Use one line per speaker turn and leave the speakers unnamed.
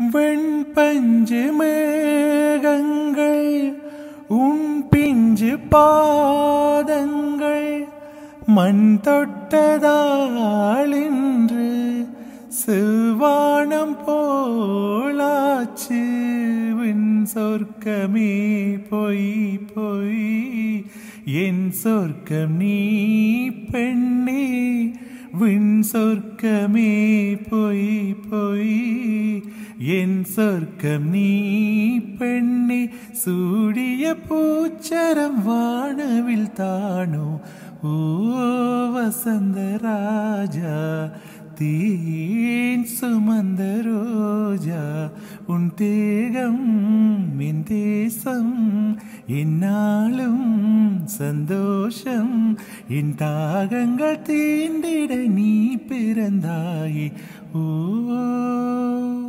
வெண்பஞ்சு மேகங்கள் உன் பிஞ்சு பாதங்கள் மண் தொட்டதாளின்று செவ்வானம் போலாச்சு வின் சொர்க்கமே பொய் பொய் என் சொர்க்கம் நீ பெண்ணே விண் சொர்க்கமே பொய் பொய் என் சொர்க்கம் நீ பெண்ணே சூடிய பூச்சரம் வானவில் தானோ ஓ வசந்த ராஜா தேன் சுமந்த ரோஜா உன் தேகம் என் தேசம் என்னாலும் சந்தோஷம் என் தாகங்கள் தீண்டிட நீ பிறந்தாயே ஓ